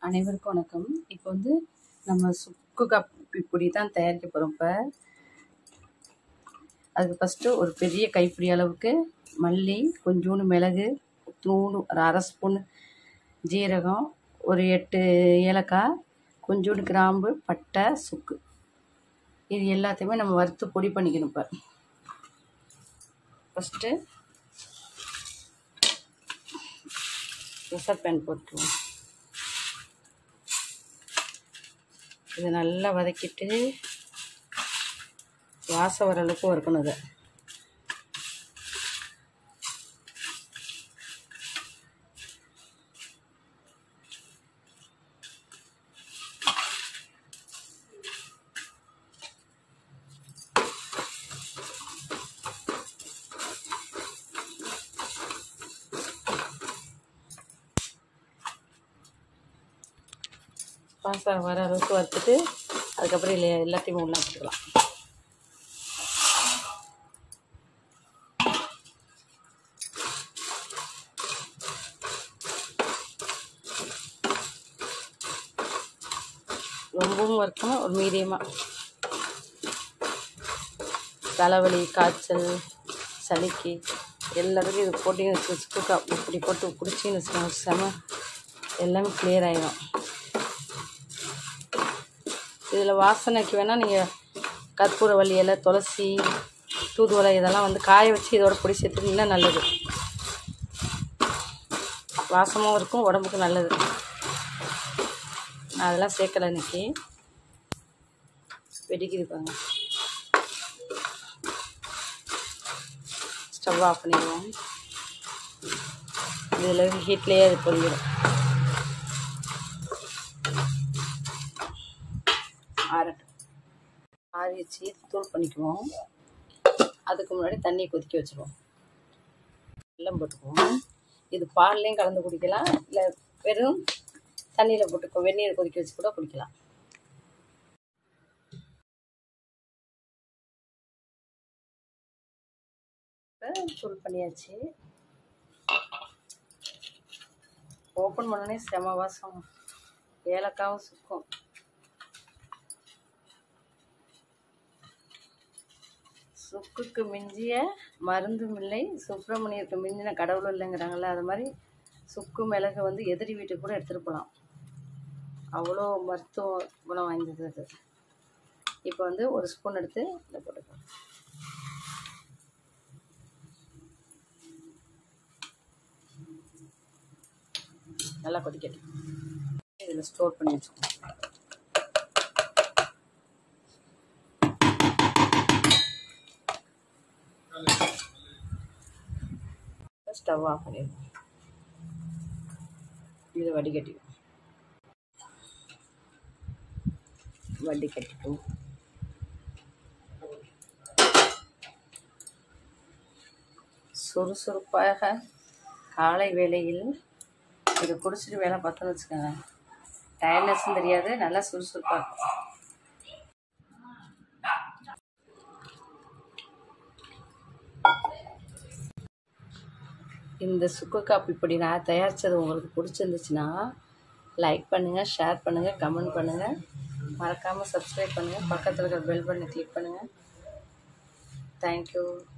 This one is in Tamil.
அனைவருக்கும் வணக்கம் இப்போ வந்து நம்ம சுக்கு காப்பி பொடி தான் தயாரிக்க போகிறோம் இப்போ அதுக்கு ஃபஸ்ட்டு ஒரு பெரிய கைப்பிடி அளவுக்கு மல்லி கொஞ்சோண்டு மிளகு தூண்டு ஒரு அரை ஸ்பூன் ஜீரகம் ஒரு எட்டு ஏலக்காய் கொஞ்சோண்டு கிராம்பு பட்டை சுக்கு இது எல்லாத்தையுமே நம்ம வறுத்து பொடி பண்ணிக்கணும் இப்போ ஃபஸ்ட்டு ப்ரெஷர் பேன் போட்டுருவோம் இதை நல்லா வதக்கிட்டு வாசம் வர அளவுக்கு வறுக்கணும் இதை வாசம் வர அளவுக்கு வறுத்துட்டு அதுக்கப்புறம் இல்லை எல்லாத்தையுமே உள்ளே போட்டுக்கலாம் ரொம்பவும் வறுக்கணும் ஒரு மீடியமாக தலைவலி காய்ச்சல் சளிக்கு எல்லாத்துக்கும் இது போட்டிங்கன்னு வச்சு சுக்குக்கா இப்படி போட்டு குடிச்சிங்கன்னு வச்சுக்கோங்க செம எல்லாமே கிளியர் ஆகிடும் இதில் வாசனைக்கு வேணால் நீங்கள் கற்பூரவள்ளி இலை துளசி தூதுவளை இதெல்லாம் வந்து காய வச்சு இதோட பொடி சேர்த்துக்கிங்கன்னா நல்லது வாசமாகவும் இருக்கும் உடம்புக்கு நல்லது நான் அதெல்லாம் சேர்க்கலை இன்னைக்கு வெடிக்குது பாருங்க ஸ்டவ் ஆஃப் பண்ணிடுவோம் இதில் ஹீட்லேயே அது பொரிஞ்சிடும் ஆறட்டும் ஆறி வச்சு தூள் பண்ணிக்குவோம் அதுக்கு முன்னாடி தண்ணியை கொதிக்க வச்சுருவோம் வெல்லம் போட்டுக்குவோம் இது பால்லையும் கலந்து குடிக்கலாம் இல்லை வெறும் தண்ணியில் போட்டுக்கோ வெந்நீர் கொதிக்க வச்சு கூட குடிக்கலாம் தூள் பண்ணியாச்சு ஓப்பன் பண்ணோடனே செம வாசம் ஏலக்காவும் சுக்கும் சுக்குக்கு மிஞ்சிய மருந்தும் இல்லை சுப்பிரமணியருக்கு மிஞ்சின கடவுளும் இல்லைங்கிறாங்கல்ல அது மாதிரி சுக்கு மிளகு வந்து எதிரி வீட்டுக்கு கூட எடுத்துகிட்டு போகலாம் அவ்வளோ மருத்துவ குணம் வாய்ந்தது அது இப்போ வந்து ஒரு ஸ்பூன் எடுத்து இதில் போட்டுக்கலாம் நல்லா கொதிக்கட்டும் இதில் ஸ்டோர் பண்ணி வச்சுக்கோங்க ஸ்டவ் ஆஃப் பண்ணிடுவோம் இதை வடிகட்டிக்கும் வடிகட்டிக்கும் சுறுசுறுப்பாக காலை வேளையில் இதை குடிச்சிட்டு வேலை பார்த்தோன்னு வச்சுக்கோங்க டயர்னஸும் தெரியாது நல்லா சுறுசுறுப்பாக இருக்கும் இந்த சுக்கு காப்பி பொடி நான் தயாரித்தது உங்களுக்கு பிடிச்சிருந்துச்சுன்னா லைக் பண்ணுங்கள் ஷேர் பண்ணுங்கள் கமெண்ட் பண்ணுங்கள் மறக்காமல் சப்ஸ்கிரைப் பண்ணுங்கள் பக்கத்தில் இருக்கிற பெல் பட்டனை கிளிக் பண்ணுங்கள் தேங்க்யூ